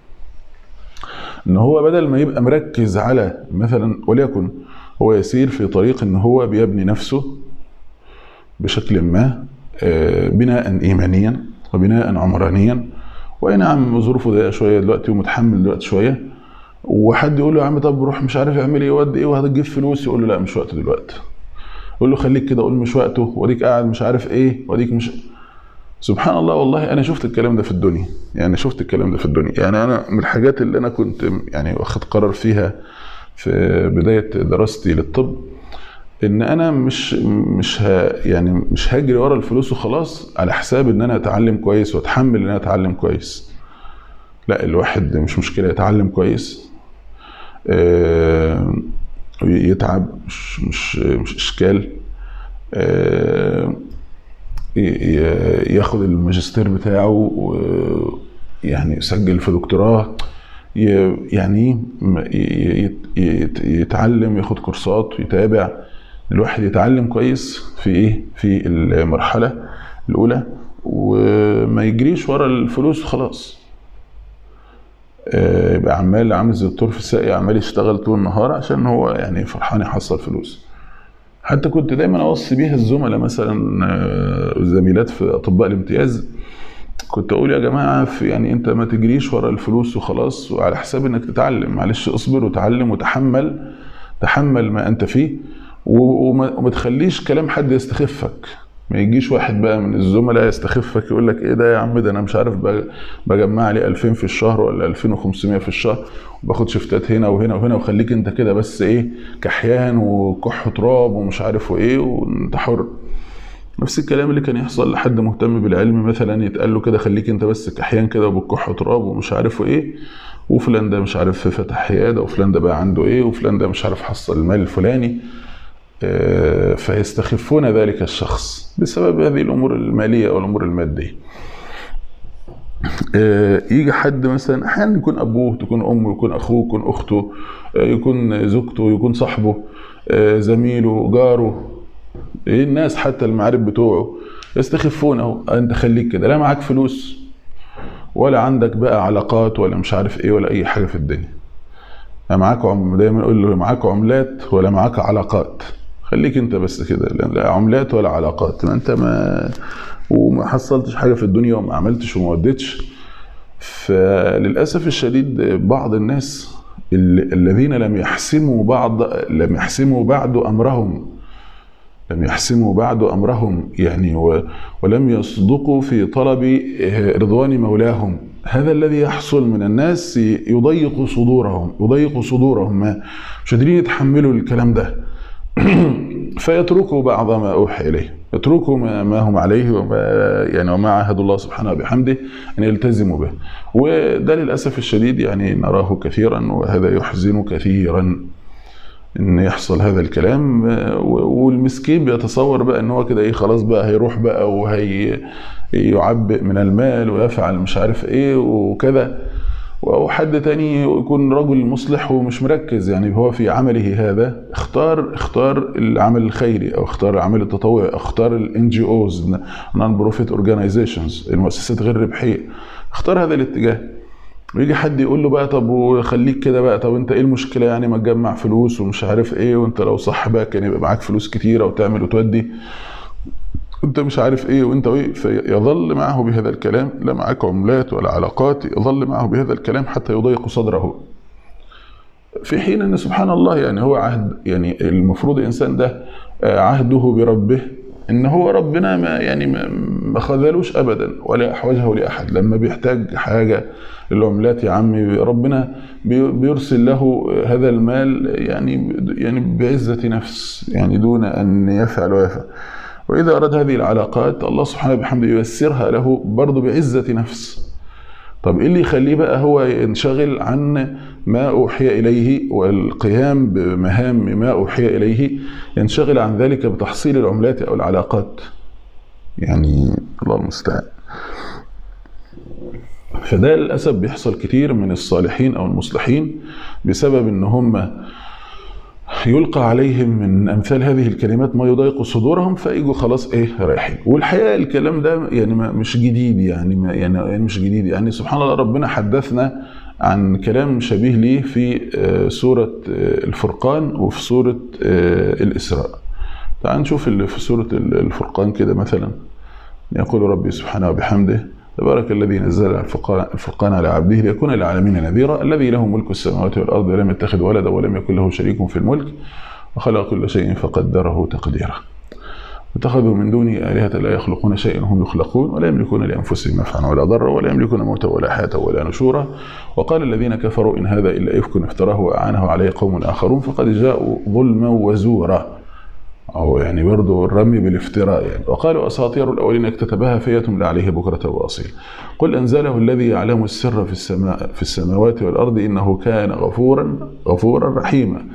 ان هو بدل ما يبقى مركز على مثلا وليكن هو يسير في طريق ان هو بيبني نفسه بشكل ما بناء ايمانيا وبناء عمرانيا واي نعم ظروفه ضيقه شويه دلوقتي ومتحمل دلوقتي شويه وحد يقول له يا عم طب روح مش عارف اعمل ايه واد ايه وهتجيب فلوس يقول له لا مش وقته دلوقتي يقول له خليك كده قول مش وقته واديك قاعد مش عارف ايه واديك مش سبحان الله والله انا شفت الكلام ده في الدنيا يعني شفت الكلام ده في الدنيا يعني انا من الحاجات اللي انا كنت يعني واخد قرار فيها في بدايه دراستي للطب ان انا مش مش ها يعني مش هجري ورا الفلوس وخلاص على حساب ان انا اتعلم كويس واتحمل ان انا اتعلم كويس لا الواحد مش مشكله يتعلم كويس يتعب مش مش مش اشكال آه، ي- ي- ياخد الماجستير بتاعه و- يعني يسجل في دكتوراه ي- يعني م- ي- ي- يت- يتعلم ياخد كورسات ويتابع الواحد يتعلم كويس في ايه في المرحله الاولى وما يجريش ورا الفلوس خلاص آه، يبقى عمال عامل زي الدكتور في الساقي عمال يشتغل طول النهار عشان هو يعني فرحان يحصل فلوس حتى كنت دايما اوصي بيها الزملاء مثلا آه، الزميلات في اطباء الامتياز كنت اقول يا جماعه في يعني انت ما تجريش ورا الفلوس وخلاص وعلى حساب انك تتعلم معلش اصبر وتعلم وتحمل تحمل ما انت فيه و- وما, وما تخليش كلام حد يستخفك ما يجيش واحد بقى من الزملاء يستخفك يقول لك ايه ده يا عم ده انا مش عارف بج- بجمع لي 2000 في الشهر ولا 2500 في الشهر وباخد شفتات هنا وهنا وهنا وخليك انت كده بس ايه كحيان وكح تراب ومش عارف وايه وانت حر نفس الكلام اللي كان يحصل لحد مهتم بالعلم مثلا يتقال له كده خليك انت بس كحيان كده وبالكح تراب ومش عارف ايه وفلان ده مش عارف فتح عياده وفلان ده بقى عنده ايه وفلان ده مش عارف حصل المال الفلاني آه، فيستخفون ذلك الشخص بسبب هذه الامور الماليه او الامور الماديه آه، يجي حد مثلا احيانا يكون ابوه تكون امه يكون اخوه يكون اخته آه، يكون زوجته يكون صاحبه آه، زميله جاره ايه الناس حتى المعارف بتوعه يستخفونه انت خليك كده لا معاك فلوس ولا عندك بقى علاقات ولا مش عارف ايه ولا اي حاجه في الدنيا لا معاك عم دايما اقول له معاك عملات ولا معاك علاقات خليك انت بس كده لا- لا عملات ولا علاقات ما انت ما وما حصلتش حاجه في الدنيا وما عملتش وما وديتش فللاسف الشديد بعض الناس ال- الذين لم يحسموا بعض لم يحسموا بعد امرهم لم يحسموا بعد امرهم يعني و- ولم يصدقوا في طلب رضوان مولاهم هذا الذي يحصل من الناس يضيق صدورهم يضيق صدورهم ما مش قادرين يتحملوا الكلام ده فيتركوا بعض ما اوحي اليه يتركوا ما, ما هم عليه وما يعني وما عاهد الله سبحانه وبحمده ان يلتزموا به وده للاسف الشديد يعني نراه كثيرا وهذا يحزن كثيرا ان يحصل هذا الكلام آه، و- والمسكين بيتصور بقى ان هو كده ايه خلاص بقى هيروح بقى وهي يعبئ من المال ويفعل مش عارف ايه وكذا او حد تاني يكون رجل مصلح ومش مركز يعني هو في عمله هذا اختار اختار العمل الخيري او اختار العمل التطوعي او اختار الان جي اوز نون بروفيت اورجانيزيشنز المؤسسات غير ربحيه اختار هذا الاتجاه ويجي حد يقول له بقى طب وخليك كده بقى طب انت ايه المشكله يعني ما تجمع فلوس ومش عارف ايه وانت لو صح بقى كان يبقى معاك فلوس كتيره وتعمل وتودي انت مش عارف ايه وانت ايه فيظل معه بهذا الكلام لا معاك عملات ولا علاقات يظل معه بهذا الكلام حتى يضيق صدره في حين ان سبحان الله يعني هو عهد يعني المفروض الانسان ده آه، عهده بربه ان هو ربنا ما يعني ما ما خذلوش ابدا ولا احوجه لاحد لما بيحتاج حاجه للعملات يا عمي ربنا بي- بيرسل له هذا المال يعني يعني بعزه نفس يعني دون ان يفعل ويفعل واذا اراد هذه العلاقات الله سبحانه وبحمده ييسرها له برضه بعزه نفس طب ايه اللي يخليه بقى هو ينشغل عن ما اوحي اليه والقيام بمهام ما اوحي اليه ينشغل عن ذلك بتحصيل العملات او العلاقات يعني الله المستعان فده للاسف بيحصل كتير من الصالحين او المصلحين بسبب ان هم يلقى عليهم من امثال هذه الكلمات ما يضايق صدورهم فيجوا خلاص ايه رايحين والحقيقه الكلام ده يعني ما مش جديد يعني ما يعني يعني مش جديد يعني سبحان الله ربنا حدثنا عن كلام شبيه ليه في آه، سوره آه، الفرقان وفي سوره آه، الاسراء تعال نشوف اللي في سوره الفرقان كده مثلا يقول ربي سبحانه وبحمده تبارك الذي نزل الفرقان الفرقان على عبده ليكون للعالمين نذيرا الذي له ملك السماوات والارض ولم يتخذ ولدا ولم يكن له شريك في الملك وخلق كل شيء فقدره تقديرا واتخذوا من دونه آلهة لا يخلقون شيئا هم يخلقون ولا يملكون لأنفسهم نفعا ولا ضرا ولا يملكون موتا ولا حياة ولا نشورا وقال الذين كفروا إن هذا إلا إفك افتراه وأعانه عليه قوم آخرون فقد جاءوا ظلما وزورا أو يعني برضه الرمي بالافتراء يعني وقالوا أساطير الأولين اكتتبها فيتملى عليه بكرة وأصيل قل أنزله الذي يعلم السر في السماء في السماوات والأرض إنه كان غفورا غفورا رحيما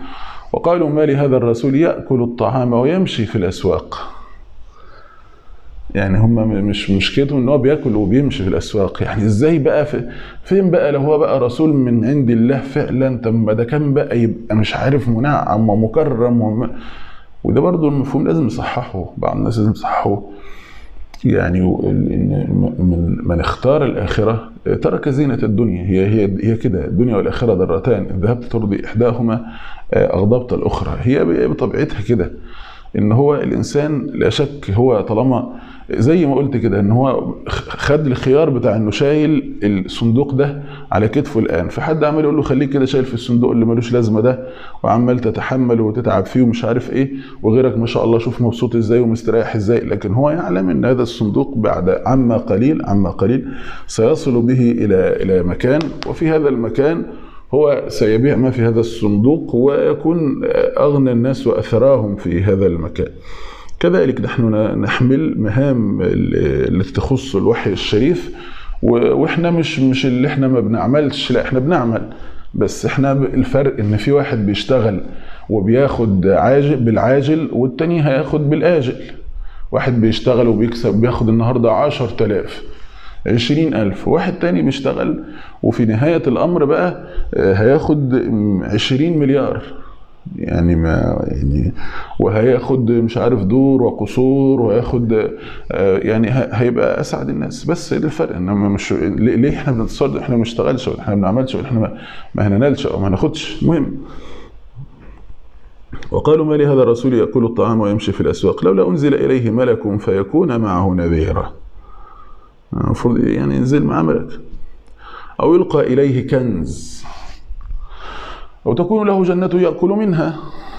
وقالوا ما لهذا الرسول يأكل الطعام ويمشي في الأسواق يعني هم مش مشكلتهم ان هو بياكل وبيمشي في الاسواق يعني ازاي بقى في فين بقى لو هو بقى رسول من عند الله فعلا طب ما ده كان بقى يبقى مش عارف منعم ومكرم وم... وده برضو المفهوم لازم نصححه بعض الناس لازم يصححوه يعني ان من من اختار الاخره ترك زينه الدنيا هي هي هي كده الدنيا والاخره ضرتان ان ذهبت ترضي احداهما اغضبت الاخرى هي بطبيعتها كده ان هو الانسان لا شك هو طالما زي ما قلت كده ان هو خد الخيار بتاع انه شايل الصندوق ده على كتفه الان فحد عمال يقول له خليك كده شايل في الصندوق اللي ملوش لازمه ده وعمال تتحمل وتتعب فيه ومش عارف ايه وغيرك ما شاء الله شوف مبسوط ازاي ومستريح ازاي لكن هو يعلم ان هذا الصندوق بعد عما قليل عما قليل سيصل به الى الى مكان وفي هذا المكان هو سيبيع ما في هذا الصندوق ويكون اغنى الناس واثراهم في هذا المكان. كذلك نحن نحمل مهام التي تخص الوحي الشريف واحنا مش مش اللي احنا ما بنعملش لا احنا بنعمل بس احنا الفرق ان في واحد بيشتغل وبياخد عاجل بالعاجل والتاني هياخد بالاجل واحد بيشتغل وبيكسب بياخد النهارده 10000 عشرين ألف واحد تاني بيشتغل وفي نهاية الأمر بقى هياخد عشرين مليار يعني ما يعني وهياخد مش عارف دور وقصور وهياخد يعني هيبقى اسعد الناس بس ايه الفرق انما مش ليه احنا بنتصرف احنا ما بنشتغلش ولا احنا ما بنعملش ولا احنا ما هننالش او ما ناخدش المهم وقالوا ما لهذا الرسول ياكل الطعام ويمشي في الاسواق لولا انزل اليه ملك فيكون معه نذيرا المفروض يعني ينزل معاه ملك او يلقى اليه كنز أو تكون له جنة يأكل منها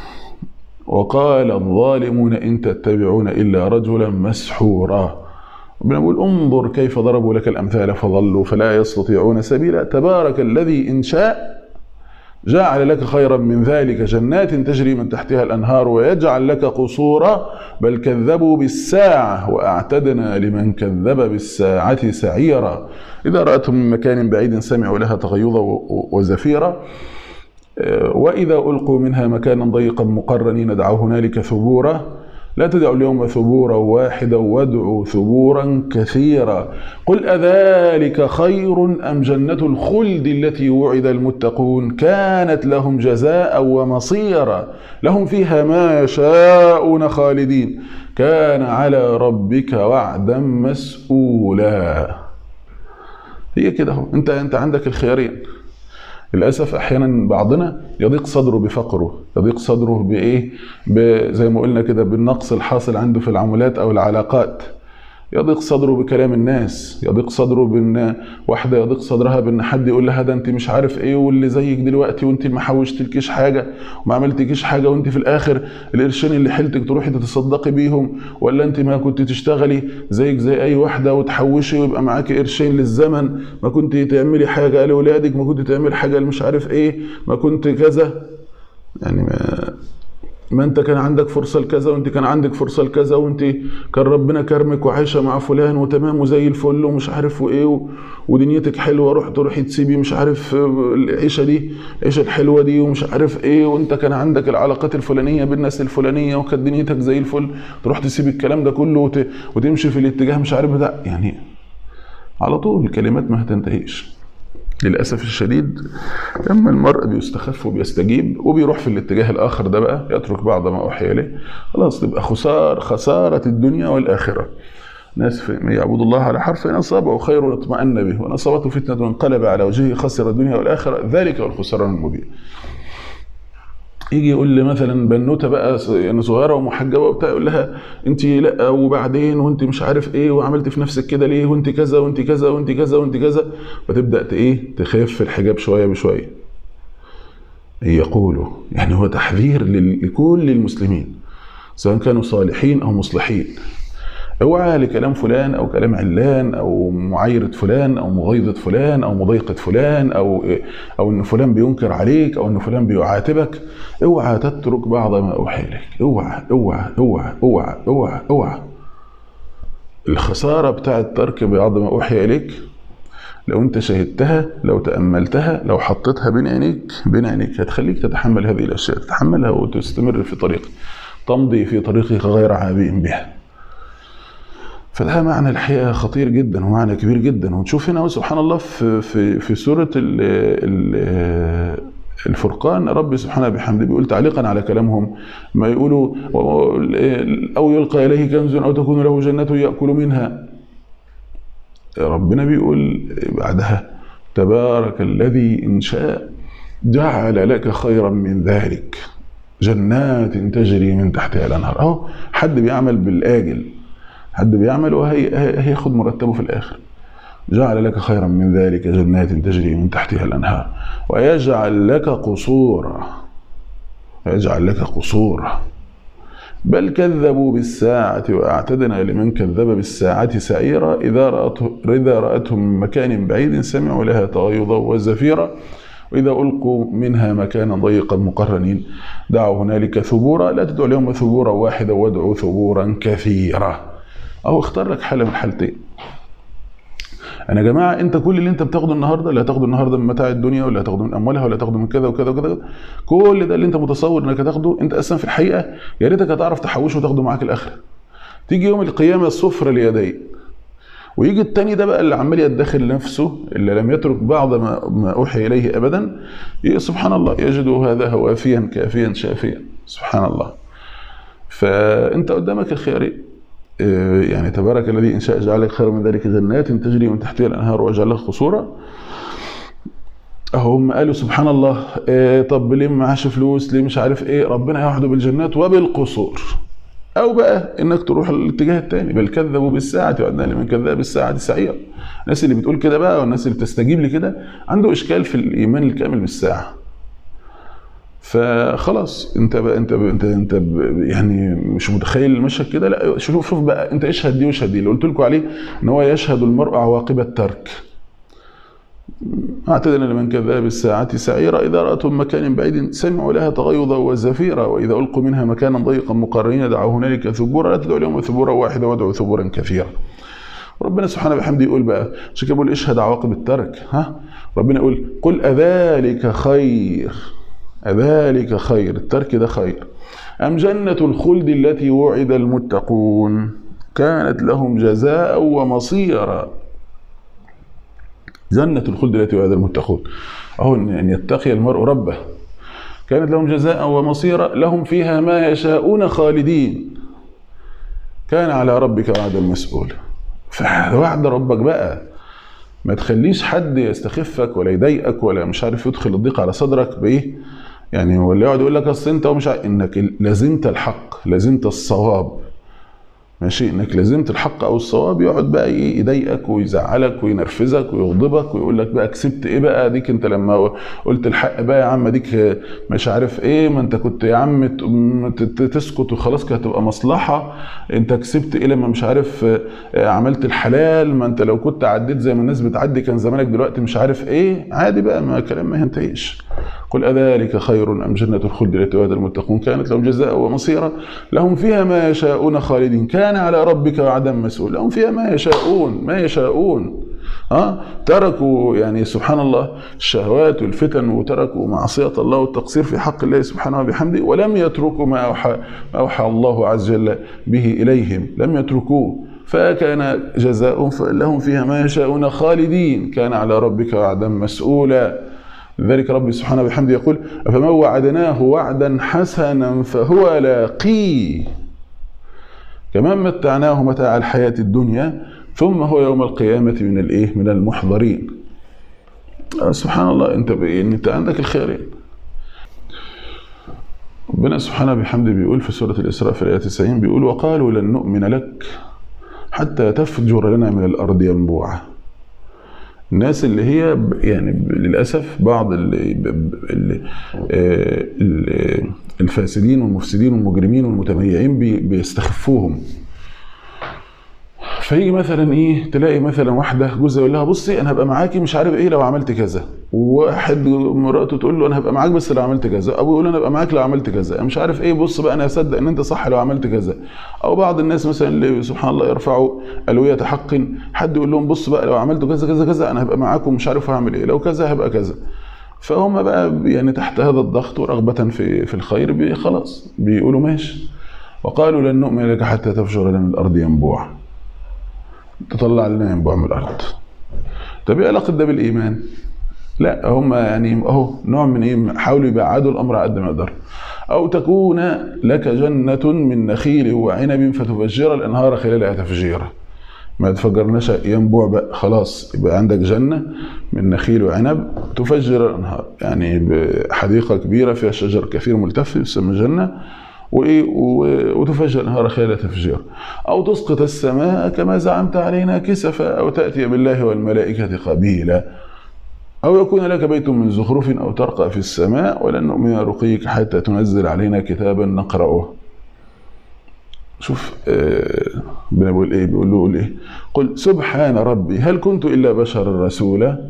وقال الظالمون إن تتبعون إلا رجلا مسحورا ربنا يقول انظر كيف ضربوا لك الأمثال فضلوا فلا يستطيعون سبيلا تبارك الذي إن شاء جعل لك خيرا من ذلك جنات تجري من تحتها الأنهار ويجعل لك قصورا بل كذبوا بالساعة وأعتدنا لمن كذب بالساعة سعيرا إذا رأتهم من مكان بعيد سمعوا لها تغيظا وزفيرا وإذا ألقوا منها مكانا ضيقا مقرنين دعوا هنالك ثبورا لا تدعوا اليوم ثبورا واحدا وادعوا ثبورا كثيرا قل أذلك خير أم جنة الخلد التي وعد المتقون كانت لهم جزاء ومصيرا لهم فيها ما يشاءون خالدين كان على ربك وعدا مسؤولا هي كده اهو انت انت عندك الخيارين للاسف احيانا بعضنا يضيق صدره بفقره يضيق صدره بايه زي ما قلنا كده بالنقص الحاصل عنده في العملات او العلاقات يضيق صدره بكلام الناس يضيق صدره بان واحده يضيق صدرها بان حد يقول لها ده انت مش عارف ايه واللي زيك دلوقتي وانت ما حوشتلكيش حاجه وما عملتكيش حاجه وانت في الاخر القرشين اللي حيلتك تروحي تتصدقي بيهم ولا انت ما كنت تشتغلي زيك زي اي واحده وتحوشي ويبقى معاكي قرشين للزمن ما كنت تعملي حاجه لاولادك ما كنت تعملي حاجه مش عارف ايه ما كنت كذا يعني ما ما انت كان عندك فرصه لكذا وانت كان عندك فرصه لكذا وانت كان ربنا كرمك وعايشه مع فلان وتمام وزي الفل ومش عارف وايه و... ودنيتك حلوه روح تروحي تسيبي مش عارف العيشه دي العيشه الحلوه دي ومش عارف ايه وانت كان عندك العلاقات الفلانيه بالناس الفلانيه وكانت دنيتك زي الفل تروح تسيب الكلام ده كله وت... وتمشي في الاتجاه مش عارف ده يعني على طول الكلمات ما هتنتهيش للاسف الشديد لما المرء بيستخف وبيستجيب وبيروح في الاتجاه الاخر ده بقى يترك بعض ما اوحي اليه خلاص تبقى خسار خساره الدنيا والاخره ناس يعبد الله على حرف ان اصابه خير اطمأن به وان اصابته فتنه انقلب على وجهه خسر الدنيا والاخره ذلك هو الخسران المبين يجي يقول لي مثلا بنوته بقى يعني صغيره ومحجبه وبتاع يقول لها انت لا وبعدين وانت مش عارف ايه وعملت في نفسك كده ليه وانت كذا وانت كذا وانت كذا وانت كذا فتبدا ايه تخاف في الحجاب شويه بشويه يقولوا يعني هو تحذير لكل المسلمين سواء كانوا صالحين او مصلحين اوعى لكلام فلان او كلام علان او معايرة فلان او مغيظة فلان او مضايقة فلان او او ان فلان بينكر عليك او ان فلان بيعاتبك اوعى تترك بعض ما اوحي اليك اوعى اوعى اوعى اوعى اوعى اوعى الخسارة بتاعة ترك بعض ما اوحي اليك لو انت شاهدتها لو تأملتها لو حطيتها بين عينيك بين عينيك هتخليك تتحمل هذه الأشياء تتحملها وتستمر في طريقك تمضي في طريقك غير عابئ بها فده معنى الحقيقة خطير جدا ومعنى كبير جدا ونشوف هنا سبحان الله في في في سورة ال ال الفرقان ربي سبحانه بحمده بيقول تعليقا على كلامهم ما يقولوا او يلقى اليه كنز او تكون له جنه ياكل منها ربنا بيقول بعدها تبارك الذي ان شاء جعل لك خيرا من ذلك جنات تجري من تحتها الانهار اهو حد بيعمل بالاجل حد بيعمل وهياخد مرتبه في الاخر جعل لك خيرا من ذلك جنات تجري من تحتها الانهار ويجعل لك قصورا ويجعل لك قصورا بل كذبوا بالساعة وأعتدنا لمن كذب بالساعة سعيرا إذا رأته إذا رأتهم من مكان بعيد سمعوا لها تغيظا وزفيرا وإذا ألقوا منها مكانا ضيقا مقرنين دعوا هنالك ثبورا لا تدعوا اليوم ثبورا واحدا وادعوا ثبورا كثيرا أو اختار لك حالة من حالتين انا يا جماعه انت كل اللي انت بتاخده النهارده اللي هتاخده النهارده من متاع الدنيا ولا هتاخده من اموالها ولا هتاخده من كذا وكذا وكذا كل ده اللي انت متصور انك هتاخده انت اصلا في الحقيقه يا ريتك هتعرف تحوشه وتاخده معاك الاخره تيجي يوم القيامه الصفر اليدين ويجي التاني ده بقى اللي عمال يدخر نفسه اللي لم يترك بعض ما, ما اوحي اليه ابدا سبحان الله يجد هذا وافيا كافيا شافيا سبحان الله فانت قدامك الخيارين يعني تبارك الذي ان شاء جعل لك خير من ذلك جنات تجري من تحتها الانهار واجعل لك قصورا هم قالوا سبحان الله إيه طب ليه معاش فلوس ليه مش عارف ايه ربنا يوحده بالجنات وبالقصور او بقى انك تروح الاتجاه الثاني بل كذبوا بالساعه وعدنا لمن كذب بالساعه سعيرا الناس اللي بتقول كده بقى والناس اللي بتستجيب لكده عنده اشكال في الايمان الكامل بالساعه فخلاص انت بقى انت بقى انت انت يعني مش متخيل المشهد كده لا شوف شوف بقى انت اشهد دي واشهد دي اللي قلت لكم عليه ان هو يشهد المرء عواقب الترك اعتدنا لمن كذب بالساعة سعيرا إذا رأتهم مكان بعيد سمعوا لها تغيظا وزفيرا وإذا ألقوا منها مكانا ضيقا مقرنين دعوا هنالك ثبورا لا تدعوا اليوم ثبورا واحدا وادعوا ثبورا كثيرا ربنا سبحانه وبحمده يقول بقى عشان كده بيقول اشهد عواقب الترك ها ربنا يقول قل أذلك خير أذلك خير الترك ده خير أم جنة الخلد التي وعد المتقون كانت لهم جزاء ومصيرا جنة الخلد التي وعد المتقون أهو أن يتقي المرء ربه كانت لهم جزاء ومصيرا لهم فيها ما يشاءون خالدين كان على ربك وعدا مسؤولا فهذا وعد ربك بقى ما تخليش حد يستخفك ولا يضايقك ولا مش عارف يدخل الضيق على صدرك بايه يعني ولا يقعد يقول لك اصل انت ومش عارف انك لازمت الحق لازمت الصواب ماشي انك لازمت الحق او الصواب يقعد بقى يضايقك ويزعلك وينرفزك ويغضبك ويقول لك بقى كسبت ايه بقى ديك انت لما قلت الحق بقى يا عم ديك مش عارف ايه ما انت كنت يا عم تسكت وخلاص كانت هتبقى مصلحه انت كسبت ايه لما مش عارف عملت الحلال ما انت لو كنت عديت زي ما الناس بتعدي كان زمانك دلوقتي مش عارف ايه عادي بقى ما كلام ما ينتهيش قل أذلك خير أم جنة الخلد التي وعد المتقون كانت لهم جزاء ومصيرا لهم فيها ما يشاءون خالدين كان على ربك وعدا مسؤول لهم فيها ما يشاءون ما يشاءون ها تركوا يعني سبحان الله الشهوات والفتن وتركوا معصية الله والتقصير في حق الله سبحانه وبحمده ولم يتركوا ما أوحى, ما أوحى الله عز وجل به إليهم لم يتركوه فكان جزاء لهم فيها ما يشاءون خالدين كان على ربك وعدا مسؤولا لذلك ربي سبحانه وبحمده يقول فمن وعدناه وعدا حسنا فهو لاقيه كمان متعناه متاع الحياة الدنيا ثم هو يوم القيامة من الايه من المحضرين سبحان الله انت يعني انت عندك الخيارين ربنا سبحانه بحمده بيقول في سورة الإسراء في الآية 90 بيقول وقالوا لن نؤمن لك حتى تفجر لنا من الأرض ينبوعا الناس اللي هي يعني للاسف بعض اللي اللي الفاسدين والمفسدين والمجرمين والمتميعين بيستخفوهم فيجي مثلا ايه تلاقي مثلا واحده جوزها يقول لها بصي انا هبقى معاكي مش عارف ايه لو عملت كذا وواحد مراته تقول له انا هبقى معاك بس لو عملت كذا ابوه يقول انا هبقى معاك لو عملت كذا مش عارف ايه بص بقى انا هصدق ان انت صح لو عملت كذا او بعض الناس مثلا اللي سبحان الله يرفعوا الويه حق حد يقول لهم بص بقى لو عملت كذا كذا كذا انا هبقى معاكم مش عارف هعمل ايه لو كذا هبقى كذا فهم بقى يعني تحت هذا الضغط ورغبه في في الخير بي خلاص بيقولوا ماشي وقالوا لن نؤمن لك حتى تفجر لنا من الارض ينبوع تطلع لنا ينبوع من الارض طب ايه علاقه ده بالايمان؟ لا هم يعني اهو نوع من ايه حاولوا يبعدوا الامر على قد ما يقدروا او تكون لك جنه من نخيل وعنب فتفجر الانهار خلالها تفجيرا ما تفجرناش ينبوع بقى خلاص يبقى عندك جنه من نخيل وعنب تفجر الانهار يعني بحديقه كبيره فيها شجر كثير ملتف يسمى جنه وايه وتفجر الانهار خلال تفجير او تسقط السماء كما زعمت علينا كسفا او تاتي بالله والملائكه قبيلا أو يكون لك بيت من زخرف أو ترقى في السماء ولن نؤمن رقيك حتى تنزل علينا كتابا نقرأه شوف آه بنقول ايه بيقول له ايه قل سبحان ربي هل كنت الا بشرا رسولا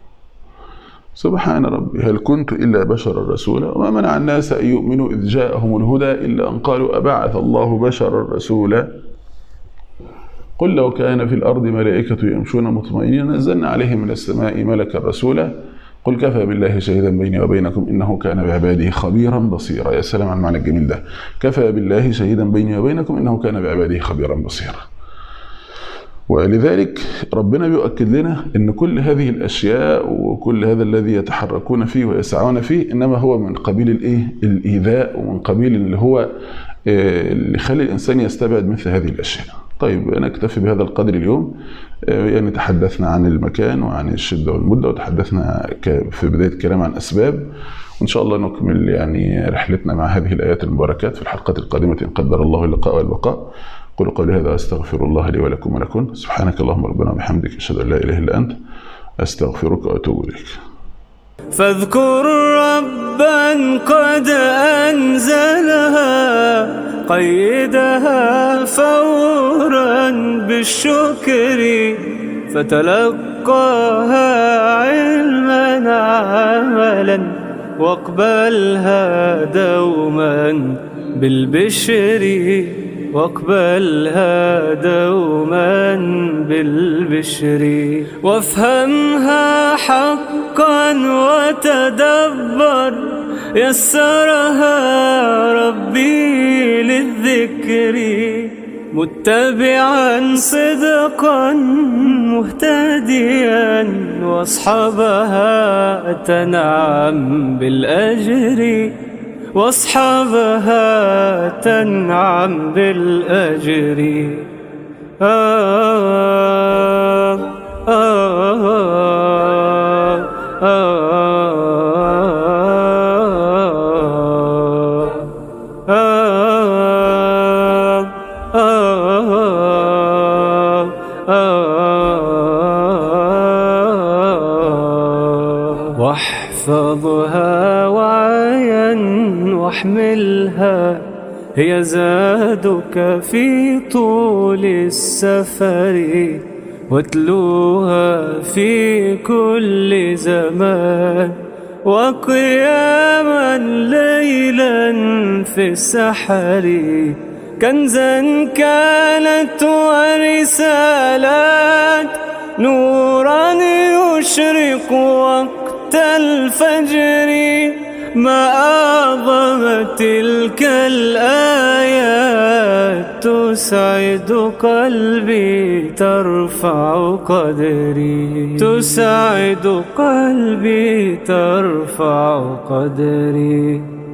سبحان ربي هل كنت الا بشرا رسولا وما منع الناس ان يؤمنوا اذ جاءهم الهدى الا ان قالوا ابعث الله بشرا رسولا قل لو كان في الأرض ملائكة يمشون مطمئنين نزلنا عليهم من السماء ملكا رسولا قل كفى بالله شهيدا بيني وبينكم إنه كان بعباده خبيرا بصيرا يا سلام على المعنى الجميل ده كفى بالله شهيدا بيني وبينكم إنه كان بعباده خبيرا بصيرا ولذلك ربنا بيؤكد لنا ان كل هذه الاشياء وكل هذا الذي يتحركون فيه ويسعون فيه انما هو من قبيل الايه الايذاء ومن قبيل اللي هو اللي يخلي الانسان يستبعد مثل هذه الاشياء طيب نكتفي بهذا القدر اليوم يعني تحدثنا عن المكان وعن الشدة والمدة وتحدثنا في بداية الكلام عن أسباب وإن شاء الله نكمل يعني رحلتنا مع هذه الآيات المباركات في الحلقة القادمة إن قدر الله اللقاء والبقاء قولوا قولي هذا أستغفر الله لي ولكم ولكم سبحانك اللهم ربنا وبحمدك أشهد أن لا إله إلا أنت أستغفرك وأتوب إليك فاذكر ربا قد أنزلها قيدها فورا بالشكر فتلقاها علما عملا واقبلها دوما بالبشر واقبلها دوما بالبشر وافهمها حقا وتدبر يسرها ربي للذكر متبعا صدقا مهتديا واصحابها تنعم بالاجر واصحابها تنعم بالاجر آه آه آه واحفظها وعيا واحملها هي زادك في طول السفر واتلوها في كل زمان وقياما ليلا في السحر كنزا كانت ورسالات نورا يشرق وقت الفجر ما أعظم تلك الآيات تسعد قلبي ترفع قدري تسعد قلبي ترفع قدري